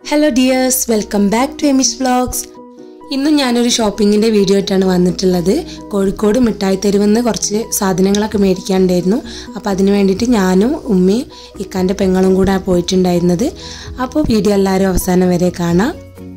hello dears welcome back to Emi's vlogs ഇന്നും ഞാനൊരു ഷോപ്പിങ്ങിൻ്റെ video ആയിട്ടാണ് വന്നിട്ടുള്ളത് കോഴിക്കോട് മിഠായി തെരുവെന്ന് കുറച്ച് സാധനങ്ങളൊക്കെ മേടിക്കാനുണ്ടായിരുന്നു അപ്പോൾ അതിന് വേണ്ടിയിട്ട് ഞാനും ഉമ്മയും ഇക്കാൻ്റെ പെങ്ങളും കൂടെ പോയിട്ടുണ്ടായിരുന്നത് അപ്പോൾ വീഡിയോ എല്ലാവരും അവസാനം വരെ കാണാം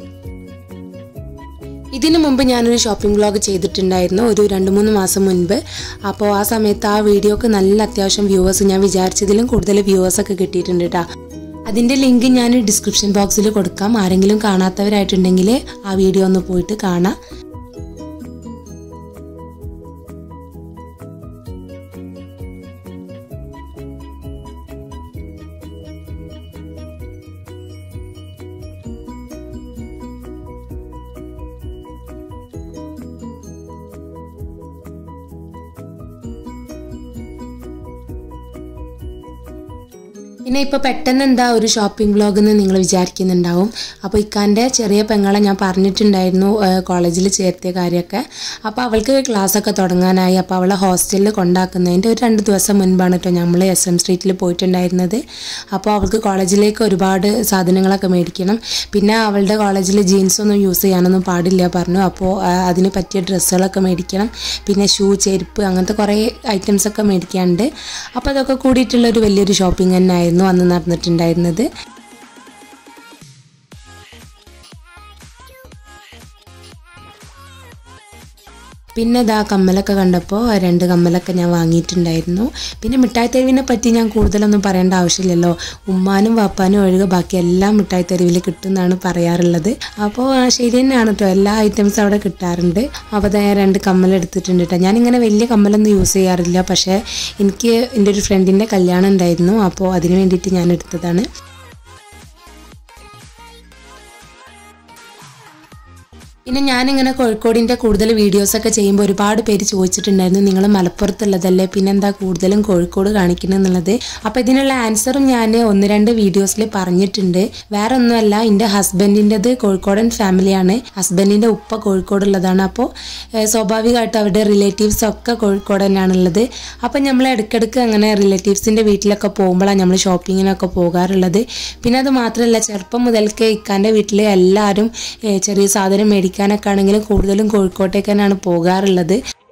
ഇതിനു മുമ്പ് ഞാനൊരു ഷോപ്പിംഗ് വ്ളോഗ് ചെയ്തിട്ടുണ്ടായിരുന്നു ഒരു രണ്ട് മൂന്ന് മാസം മുൻപ് അപ്പോൾ ആ സമയത്ത് ആ വീഡിയോക്ക് നല്ല അത്യാവശ്യം വ്യൂവേഴ്സ് ഞാൻ വിചാരിച്ചതിലും കൂടുതൽ വ്യൂവേഴ്സൊക്കെ കിട്ടിയിട്ടുണ്ട് കേട്ടോ അതിൻ്റെ ലിങ്ക് ഞാൻ ഡിസ്ക്രിപ്ഷൻ ബോക്സിൽ കൊടുക്കാം ആരെങ്കിലും കാണാത്തവരായിട്ടുണ്ടെങ്കിൽ ആ വീഡിയോ ഒന്ന് പോയിട്ട് കാണാം പിന്നെ ഇപ്പോൾ പെട്ടെന്ന് എന്താ ഒരു ഷോപ്പിംഗ് വ്ളോഗ് എന്ന് നിങ്ങൾ വിചാരിക്കുന്നുണ്ടാവും അപ്പോൾ ഇക്കാൻ്റെ ചെറിയ പെങ്ങളെ ഞാൻ പറഞ്ഞിട്ടുണ്ടായിരുന്നു കോളേജിൽ ചേർത്തിയ കാര്യമൊക്കെ അപ്പോൾ അവൾക്ക് ക്ലാസ്സൊക്കെ തുടങ്ങാനായി അപ്പോൾ അവളെ ഹോസ്റ്റലിൽ കൊണ്ടാക്കുന്നതിൻ്റെ ഒരു രണ്ട് ദിവസം മുൻപാണ് കേട്ടോ നമ്മൾ എസ് എം സ്ട്രീറ്റിൽ പോയിട്ടുണ്ടായിരുന്നത് അപ്പോൾ അവൾക്ക് കോളേജിലേക്ക് ഒരുപാട് സാധനങ്ങളൊക്കെ മേടിക്കണം പിന്നെ അവളുടെ കോളേജിൽ ജീൻസൊന്നും യൂസ് ചെയ്യാനൊന്നും പാടില്ല പറഞ്ഞു അപ്പോൾ ആ, അതിന് പറ്റിയ ഡ്രസ്സുകളൊക്കെ മേടിക്കണം പിന്നെ ഷൂ ചെരുപ്പ് അങ്ങനത്തെ കുറേ ഐറ്റംസൊക്കെ മേടിക്കാനുണ്ട് അപ്പോൾ അതൊക്കെ കൂടിയിട്ടുള്ള ഒരു വലിയൊരു ഷോപ്പിംഗ് തന്നെ ആയിരുന്നു അന്ന് നടന്നിട്ടുണ്ടായിരുന്നത് പിന്നെ ഇതാ കമ്മലൊക്കെ കണ്ടപ്പോൾ രണ്ട് കമ്മലൊക്കെ ഞാൻ വാങ്ങിയിട്ടുണ്ടായിരുന്നു പിന്നെ മിഠായി തെരുവിനെ പറ്റി ഞാൻ കൂടുതലൊന്നും പറയേണ്ട ആവശ്യമില്ലല്ലോ ഉമ്മാനും വാപ്പാനും ഒഴികെ ബാക്കി എല്ലാം മിഠായി തെരുവിൽ കിട്ടുമെന്നാണ് പറയാറുള്ളത് അപ്പോൾ ആ, ശരി തന്നെയാണ് കേട്ടോ എല്ലാ ഐറ്റംസും അവിടെ കിട്ടാറുണ്ട് അപ്പോൾ ദാ ഞാൻ രണ്ട് കമ്മൽ എടുത്തിട്ടുണ്ട് കേട്ടോ ഞാനിങ്ങനെ വലിയ കമ്മലൊന്നും യൂസ് ചെയ്യാറില്ല പക്ഷേ എനിക്ക് എൻ്റെ ഒരു ഫ്രണ്ടിൻ്റെ കല്യാണം ഉണ്ടായിരുന്നു അപ്പോൾ അതിന് വേണ്ടിയിട്ട് ഞാൻ എടുത്തതാണ് പിന്നെ ഞാനിങ്ങനെ കോഴിക്കോടിൻ്റെ കൂടുതൽ വീഡിയോസൊക്കെ ചെയ്യുമ്പോൾ ഒരുപാട് പേര് ചോദിച്ചിട്ടുണ്ടായിരുന്നു നിങ്ങൾ മലപ്പുറത്തുള്ളതല്ലേ പിന്നെന്താ കൂടുതലും കോഴിക്കോട് കാണിക്കണമെന്നുള്ളത് അപ്പോൾ ഇതിനുള്ള ആൻസറും ഞാൻ ഒന്ന് രണ്ട് വീഡിയോസിൽ പറഞ്ഞിട്ടുണ്ട് വേറെ ഒന്നുമല്ല എൻ്റെ ഹസ്ബൻഡിൻ്റെത് കോഴിക്കോടൻ ഫാമിലിയാണ് ഹസ്ബൻഡിൻ്റെ ഉപ്പ കോഴിക്കോടുള്ളതാണ് അപ്പോൾ ഏഹ്, സ്വാഭാവികമായിട്ട് അവരുടെ റിലേറ്റീവ്സ് ഒക്കെ കോഴിക്കോട് തന്നെയാണുള്ളത് അപ്പോൾ നമ്മൾ ഇടയ്ക്കിടയ്ക്ക് അങ്ങനെ റിലേറ്റീവ്സിൻ്റെ വീട്ടിലൊക്കെ പോകുമ്പോഴാണ് നമ്മൾ ഷോപ്പിങ്ങിനൊക്കെ പോകാറുള്ളത് പിന്നെ അത് മാത്രമല്ല ചെറുപ്പം മുതൽക്ക് ഇക്കാൻ്റെ വീട്ടിൽ എല്ലാവരും ഏഹ്, ചെറിയ സാധനം മേടിക്കാനൊക്കെ ആണെങ്കിലും കൂടുതലും കോഴിക്കോട്ടേക്ക് തന്നെയാണ് പോകാറുള്ളത്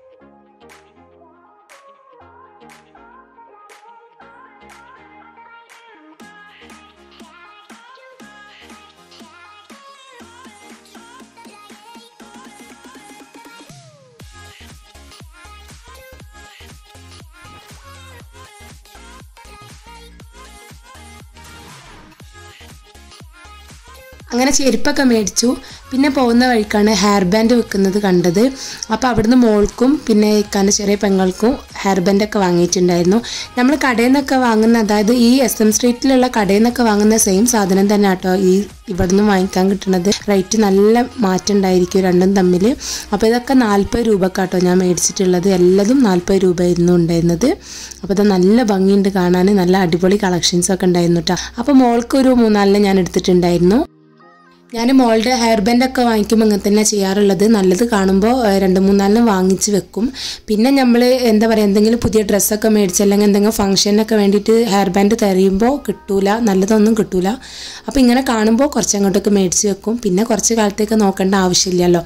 അങ്ങനെ ചെരുപ്പൊക്കെ മേടിച്ചു പിന്നെ പോകുന്ന വഴിക്കാണ് ഹെയർ ബാൻഡ് വെക്കുന്നത് കണ്ടത് അപ്പോൾ അവിടുന്ന് മോൾക്കും പിന്നെ ഇക്കാൻ്റെ ചെറിയ പെങ്ങൾക്കും ഹെയർ ബാൻഡൊക്കെ വാങ്ങിയിട്ടുണ്ടായിരുന്നു നമ്മൾ കടയിൽ നിന്നൊക്കെ വാങ്ങുന്ന അതായത് ഈ എസ് എം സ്ട്രീറ്റിലുള്ള കടയിൽ നിന്നൊക്കെ വാങ്ങുന്ന സെയിം സാധനം തന്നെ കേട്ടോ ഈ ഇവിടുന്ന് വാങ്ങിക്കാൻ കിട്ടുന്നത് റേറ്റ് നല്ല മാറ്റം ഉണ്ടായിരിക്കും രണ്ടും തമ്മിൽ അപ്പോൾ ഇതൊക്കെ നാൽപ്പത് രൂപക്കാട്ടോ ഞാൻ മേടിച്ചിട്ടുള്ളത് എല്ലാതും നാൽപ്പത് രൂപയായിരുന്നു ഉണ്ടായിരുന്നത് അപ്പോൾ ഇത് നല്ല ഭംഗിയുണ്ട് കാണാൻ നല്ല അടിപൊളി കളക്ഷൻസ് ഒക്കെ ഉണ്ടായിരുന്നു കേട്ടോ അപ്പോൾ മോൾക്ക് ഒരു മൂന്നാലിനെ ഞാൻ എടുത്തിട്ടുണ്ടായിരുന്നു ഞാൻ മോളുടെ ഹെയർ ബാൻഡ് ഒക്കെ വാങ്ങിക്കുമ്പോൾ ഇങ്ങനെ തന്നെ ചെയ്യാറുള്ളത് നല്ലത് കാണുമ്പോൾ ഏഹ്, രണ്ട് മൂന്നാലിനും വാങ്ങിച്ച് വെക്കും പിന്നെ നമ്മൾ എന്താ പറയുക എന്തെങ്കിലും പുതിയ ഡ്രസ്സൊക്കെ മേടിച്ച് അല്ലെങ്കിൽ എന്തെങ്കിലും ഫംഗ്ഷനൊക്കെ വേണ്ടിയിട്ട് ഹെയർ ബാൻഡ് തരുമ്പോൾ കിട്ടൂല നല്ലതൊന്നും കിട്ടൂല അപ്പോൾ ഇങ്ങനെ കാണുമ്പോൾ കുറച്ച് അങ്ങോട്ടൊക്കെ മേടിച്ച് വെക്കും പിന്നെ കുറച്ച് കാലത്തേക്ക് നോക്കേണ്ട ആവശ്യമില്ലല്ലോ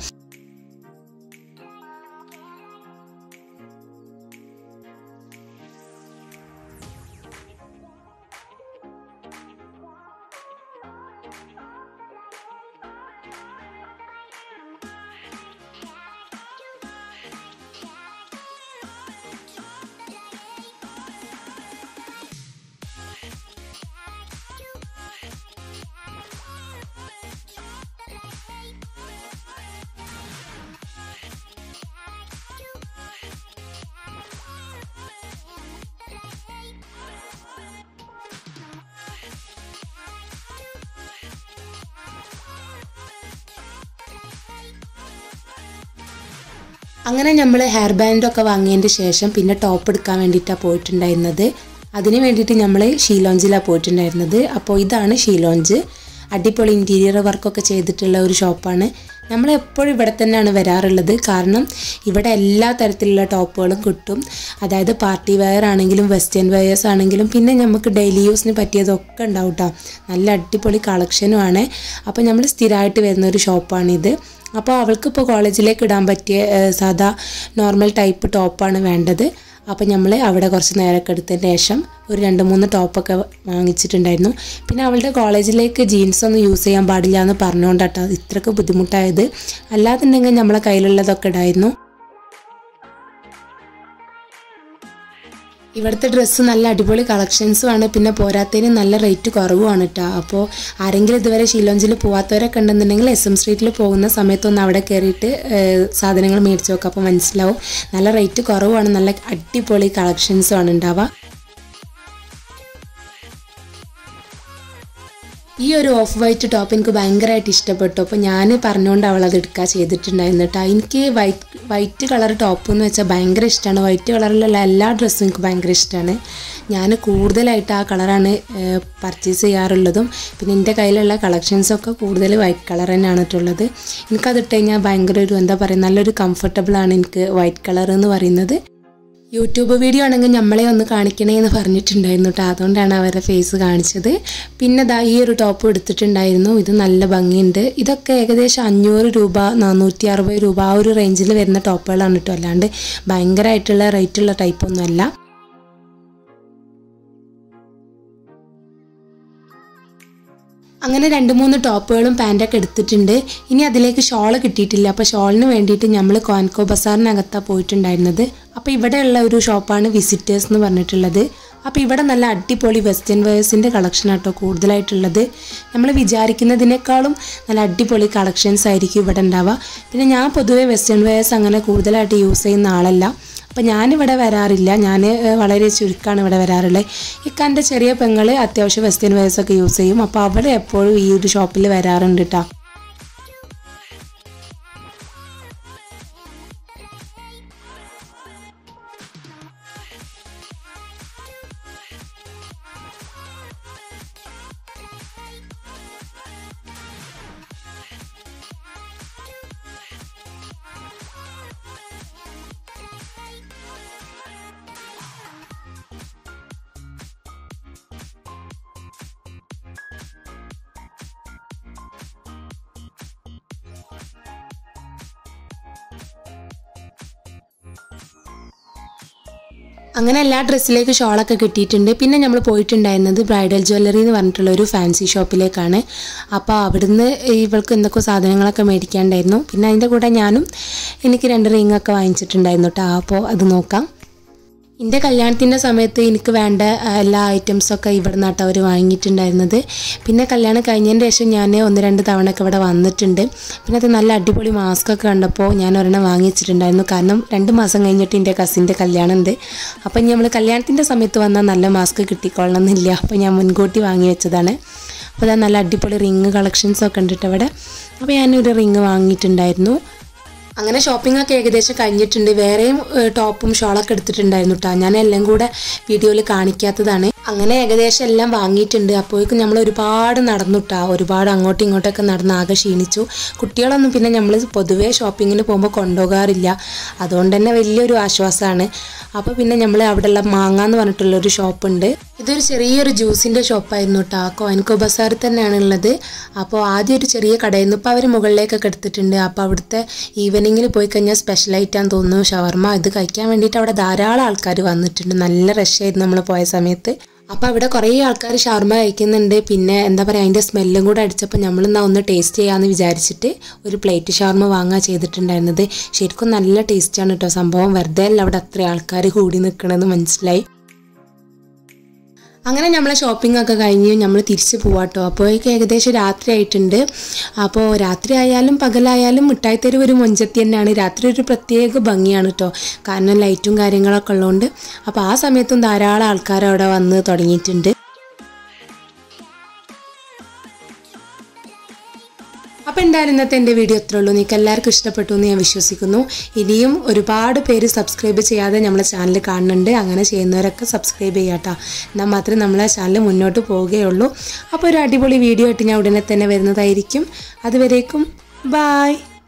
അങ്ങനെ നമ്മൾ ഹെയർ ബാൻഡൊക്കെ വാങ്ങിയതിൻ്റെ ശേഷം പിന്നെ ടോപ്പ് എടുക്കാൻ വേണ്ടിയിട്ടാണ് പോയിട്ടുണ്ടായിരുന്നത് അതിന് വേണ്ടിയിട്ട് നമ്മൾ ഷീലോഞ്ചിലാണ് പോയിട്ടുണ്ടായിരുന്നത് അപ്പോൾ ഇതാണ് ഷീലോഞ്ച് അടിപൊളി ഇൻറ്റീരിയർ വർക്കൊക്കെ ചെയ്തിട്ടുള്ള ഒരു ഷോപ്പാണ് നമ്മൾ എപ്പോഴും ഇവിടെ തന്നെയാണ് വരാറുള്ളത് കാരണം ഇവിടെ എല്ലാ തരത്തിലുള്ള ടോപ്പുകളും കിട്ടും അതായത് പാർട്ടി വെയർ ആണെങ്കിലും വെസ്റ്റേൺ വെയേഴ്സ് ആണെങ്കിലും പിന്നെ നമുക്ക് ഡെയിലി യൂസിന് പറ്റിയതൊക്കെ ഉണ്ടാവും കേട്ടോ നല്ല അടിപൊളി കളക്ഷനുമാണ് അപ്പോൾ നമ്മൾ സ്ഥിരമായിട്ട് വരുന്ന ഒരു ഷോപ്പാണിത് അപ്പോൾ അവൾക്കിപ്പോൾ കോളേജിലേക്ക് ഇടാൻ പറ്റിയ ഏഹ്, സാധാ നോർമൽ ടൈപ്പ് ടോപ്പാണ് വേണ്ടത് അപ്പോൾ നമ്മൾ അവിടെ കുറച്ച് നേരമൊക്കെ എടുത്തതിന് ശേഷം ഒരു രണ്ട് മൂന്ന് ടോപ്പൊക്കെ വാങ്ങിച്ചിട്ടുണ്ടായിരുന്നു പിന്നെ അവളുടെ കോളേജിലേക്ക് ജീൻസ് ഒന്നും യൂസ് ചെയ്യാൻ പാടില്ല എന്ന് പറഞ്ഞുകൊണ്ടാട്ടോ ഇത്രയ്ക്ക് ബുദ്ധിമുട്ടായത് അല്ലാതുണ്ടെങ്കിൽ നമ്മളെ കയ്യിലുള്ളതൊക്കെ ഇടായിരുന്നു ഇവിടുത്തെ ഡ്രസ്സ് നല്ല അടിപൊളി കളക്ഷൻസും ആണ് പിന്നെ പോരാത്തതിന് നല്ല റേറ്റ് കുറവുമാണ് കേട്ടോ അപ്പോൾ ആരെങ്കിലും ഇതുവരെ ഷിലോഞ്ചിൽ പോവാത്തവരൊക്കെ ഉണ്ടെന്നുണ്ടെങ്കിൽ എസ് എം സ്ട്രീറ്റിൽ പോകുന്ന സമയത്തൊന്ന് അവിടെ കയറിയിട്ട് ഏഹ്, സാധനങ്ങൾ മേടിച്ച് നോക്കാം അപ്പോൾ മനസ്സിലാവും നല്ല റേറ്റ് കുറവാണ് നല്ല അടിപൊളി കളക്ഷൻസും ആണ് ഉണ്ടാവുക ഈ ഒരു ഓഫ് വൈറ്റ് ടോപ്പ് എനിക്ക് ഭയങ്കരമായിട്ട് ഇഷ്ടപ്പെട്ടു അപ്പോൾ ഞാൻ പറഞ്ഞുകൊണ്ട് അവൾ അത് എടുക്കുക ചെയ്തിട്ടുണ്ടായിരുന്നു കേട്ടോ എനിക്ക് വൈറ്റ് വൈറ്റ് കളർ ടോപ്പ് എന്ന് വെച്ചാൽ ഭയങ്കര ഇഷ്ടമാണ് വൈറ്റ് കളറിലുള്ള എല്ലാ ഡ്രസ്സും എനിക്ക് ഭയങ്കര ഇഷ്ടമാണ് ഞാൻ കൂടുതലായിട്ട് ആ കളറാണ് പർച്ചേസ് ചെയ്യാറുള്ളതും പിന്നെ എൻ്റെ കയ്യിലുള്ള കളക്ഷൻസൊക്കെ കൂടുതൽ വൈറ്റ് കളർ തന്നെയാണ് ഉള്ളത് എനിക്കത് ഇട്ട് കഴിഞ്ഞാൽ ഭയങ്കര ഒരു എന്താ പറയുക നല്ലൊരു കംഫർട്ടബിളാണ് എനിക്ക് വൈറ്റ് കളർ എന്ന് പറയുന്നത് യൂട്യൂബ് വീഡിയോ ആണെങ്കിൽ നമ്മളെ ഒന്ന് കാണിക്കണേ എന്ന് പറഞ്ഞിട്ടുണ്ടായിരുന്നു കേട്ടോ അതുകൊണ്ടാണ് അവരുടെ ഫേസ് കാണിച്ചത് പിന്നെ ദാ ഈ ഒരു ടോപ്പ് എടുത്തിട്ടുണ്ടായിരുന്നു ഇത് നല്ല ഭംഗിയുണ്ട് ഇതൊക്കെ ഏകദേശം അഞ്ഞൂറ് രൂപ നാനൂറ്റി അറുപത് രൂപ ആ ഒരു റേഞ്ചിൽ വരുന്ന ടോപ്പുകളാണ് കേട്ടോ അല്ലാണ്ട് ഭയങ്കരമായിട്ടുള്ള റേറ്റുള്ള ടൈപ്പൊന്നും അല്ല അങ്ങനെ രണ്ട് മൂന്ന് ടോപ്പുകളും പാൻറ്റൊക്കെ എടുത്തിട്ടുണ്ട് ഇനി അതിലേക്ക് ഷോൾ കിട്ടിയിട്ടില്ല അപ്പോൾ ഷോളിന് വേണ്ടിയിട്ട് നമ്മൾ കോൻകോ ബസാറിനകത്താണ് പോയിട്ടുണ്ടായിരുന്നത് അപ്പോൾ ഇവിടെയുള്ള ഒരു ഷോപ്പാണ് വിസിറ്റേഴ്സ് എന്ന് പറഞ്ഞിട്ടുള്ളത് അപ്പോൾ ഇവിടെ നല്ല അടിപൊളി വെസ്റ്റേൺ വെയേഴ്സിൻ്റെ കളക്ഷൻ ആട്ടോ കൂടുതലായിട്ടുള്ളത് നമ്മൾ വിചാരിക്കുന്നതിനേക്കാളും നല്ല അടിപൊളി കളക്ഷൻസ് ആയിരിക്കും ഇവിടെ ഉണ്ടാവുക പിന്നെ ഞാൻ പൊതുവേ വെസ്റ്റേൺ വെയേഴ്സ് അങ്ങനെ കൂടുതലായിട്ട് യൂസ് ചെയ്യുന്ന ആളല്ല അപ്പം ഞാനിവിടെ വരാറില്ല ഞാൻ വളരെ ചുരുക്കമാണ് ഇവിടെ വരാറുള്ളത് ഇക്കാൻ്റെ ചെറിയ പെങ്ങൾ അത്യാവശ്യം വെസ്റ്റേൺ വെയേഴ്സ് ഒക്കെ യൂസ് ചെയ്യും അപ്പോൾ അവിടെ എപ്പോഴും ഈ ഒരു ഷോപ്പിൽ വരാറുണ്ട് കേട്ടോ അങ്ങനെ എല്ലാ ഡ്രസ്സിലേക്ക് ഷോളൊക്കെ കിട്ടിയിട്ടുണ്ട് പിന്നെ നമ്മൾ പോയിട്ടുണ്ടായിരുന്നത് ബ്രൈഡൽ ജ്വല്ലറി എന്ന് പറഞ്ഞിട്ടുള്ള ഒരു ഫാൻസി ഷോപ്പിലേക്കാണ് അപ്പോൾ അവിടുന്ന് ഇവൾക്ക് എന്തൊക്കെ സാധനങ്ങളൊക്കെ മേടിക്കാണ്ടായിരുന്നു പിന്നെ അതിൻ്റെ കൂടെ ഞാനും എനിക്ക് രണ്ട് റിങ്ങൊക്കെ വാങ്ങിച്ചിട്ടുണ്ടായിരുന്നു കേട്ടോ അപ്പോൾ അത് നോക്കാം എൻ്റെ കല്യാണത്തിൻ്റെ സമയത്ത് എനിക്ക് വേണ്ട ആ, എല്ലാ ഐറ്റംസൊക്കെ ഇവിടെ നിന്നാട്ടോ അവർ വാങ്ങിയിട്ടുണ്ടായിരുന്നത് പിന്നെ കല്യാണം കഴിഞ്ഞതിന് ശേഷം ഞാൻ ഒന്ന് രണ്ട് തവണയൊക്കെ ഇവിടെ വന്നിട്ടുണ്ട് പിന്നെ അത് നല്ല അടിപൊളി മാസ്ക് ഒക്കെ കണ്ടപ്പോൾ ഞാൻ ഒരെണ്ണം വാങ്ങിച്ചിട്ടുണ്ടായിരുന്നു കാരണം രണ്ട് മാസം കഴിഞ്ഞിട്ട് എൻ്റെ കസിൻ്റെ കല്യാണം ഉണ്ട് അപ്പം നമ്മൾ കല്യാണത്തിൻ്റെ സമയത്ത് വന്നാൽ നല്ല മാസ്ക് കിട്ടിക്കൊള്ളണം എന്നില്ല അപ്പോൾ ഞാൻ മുൻകൂട്ടി വാങ്ങി വെച്ചതാണ് അപ്പോൾ അതാ നല്ല അടിപൊളി റിങ് കളക്ഷൻസ് ഒക്കെ ഉണ്ട് കേട്ടോ ഇവിടെ അപ്പോൾ ഞാനൊരു റിങ് വാങ്ങിയിട്ടുണ്ടായിരുന്നു അങ്ങനെ ഷോപ്പിംഗ് ഒക്കെ ഏകദേശം കഴിഞ്ഞിട്ടുണ്ട് വേറെയും ഏഹ്, ടോപ്പും ഷോളൊക്കെ എടുത്തിട്ടുണ്ടായിരുന്നു കേട്ടോ ഞാൻ എല്ലാം കൂടെ വീഡിയോയിൽ കാണിക്കാത്തതാണ് അങ്ങനെ ഏകദേശം എല്ലാം വാങ്ങിയിട്ടുണ്ട് അപ്പോഴേക്കും നമ്മൾ ഒരുപാട് നടന്നു കേട്ടോ ഒരുപാട് അങ്ങോട്ടും ഇങ്ങോട്ടൊക്കെ നടന്ന് ആകെ ക്ഷീണിച്ചു കുട്ടികളൊന്നും പിന്നെ നമ്മൾ പൊതുവേ ഷോപ്പിങ്ങിന് പോകുമ്പോൾ കൊണ്ടുപോകാറില്ല അതുകൊണ്ട് തന്നെ വലിയൊരു ആശ്വാസമാണ് അപ്പോൾ പിന്നെ നമ്മൾ അവിടെയുള്ള മാങ്ങ എന്ന് പറഞ്ഞിട്ടുള്ള ഒരു ഷോപ്പുണ്ട് ഇതൊരു ചെറിയൊരു ജ്യൂസിൻ്റെ ഷോപ്പായിരുന്നു കേട്ടോ കോയൻകോ ബസാറിൽ തന്നെയാണ് ഉള്ളത് അപ്പോൾ ആദ്യം ഒരു ചെറിയ കടയായിരുന്നു ഇപ്പോൾ അവർ മുകളിലേക്കൊക്കെ എടുത്തിട്ടുണ്ട് അപ്പോൾ അവിടുത്തെ ഈവനിങ്ങിൽ പോയി കഴിഞ്ഞാൽ സ്പെഷ്യലായിട്ടാന്ന് തോന്നുന്നു ഷവർമ്മ ഇത് കഴിക്കാൻ വേണ്ടിയിട്ട് അവിടെ ധാരാളം ആൾക്കാർ വന്നിട്ടുണ്ട് നല്ല റഷായിരുന്നു നമ്മൾ പോയ സമയത്ത് അപ്പോൾ അവിടെ കുറേ ആൾക്കാർ ഷവർമ്മ കഴിക്കുന്നുണ്ട് പിന്നെ എന്താ പറയുക അതിൻ്റെ സ്മെല്ലും കൂടെ അടിച്ചപ്പോൾ നമ്മൾ എന്നാ ഒന്ന് ടേസ്റ്റ് ചെയ്യാമെന്ന് വിചാരിച്ചിട്ട് ഒരു പ്ലേറ്റ് ഷവർമ്മ വാങ്ങുക ചെയ്തിട്ടുണ്ടായിരുന്നത് ശരിക്കും നല്ല ടേസ്റ്റാണ് കേട്ടോ സംഭവം വെറുതെ അല്ല അവിടെ അത്ര ആൾക്കാർ കൂടി നിൽക്കണമെന്ന് മനസ്സിലായി അങ്ങനെ നമ്മളെ ഷോപ്പിംഗ് ഒക്കെ കഴിഞ്ഞ് നമ്മൾ തിരിച്ച് പോവാട്ടോ അപ്പോഴേക്ക് ഏകദേശം രാത്രി ആയിട്ടുണ്ട് അപ്പോൾ രാത്രി ആയാലും പകലായാലും മിഠായി തെരുവ് ഒരു മൊഞ്ചത്തി തന്നെയാണ് രാത്രി ഒരു പ്രത്യേക ഭംഗിയാണ് കേട്ടോ കാരണം ലൈറ്റും കാര്യങ്ങളൊക്കെ ഉള്ളതുകൊണ്ട് അപ്പോൾ ആ സമയത്തും ധാരാളം ആൾക്കാർ അവിടെ വന്ന് തുടങ്ങിയിട്ടുണ്ട് അപ്പോൾ എന്തായാലും ഇന്നത്തെ എൻ്റെ വീഡിയോ ഇത്രേ ഉള്ളൂ നിങ്ങൾക്ക് എല്ലാവർക്കും ഇഷ്ടപ്പെട്ടു എന്ന് ഞാൻ വിശ്വസിക്കുന്നു ഇനിയും ഒരുപാട് പേര് സബ്സ്ക്രൈബ് ചെയ്യാതെ നമ്മളെ ചാനൽ കാണുന്നുണ്ട് അങ്ങനെ ചെയ്യുന്നവരൊക്കെ സബ്സ്ക്രൈബ് ചെയ്യാട്ടോ എന്നാൽ മാത്രമേ നമ്മളെ ചാനൽ മുന്നോട്ട് പോവുകയുള്ളൂ അപ്പോൾ ഒരു അടിപൊളി വീഡിയോ ആയിട്ട് ഞാൻ ഉടനെ തന്നെ വരുന്നതായിരിക്കും അതുവരേക്കും ബായ്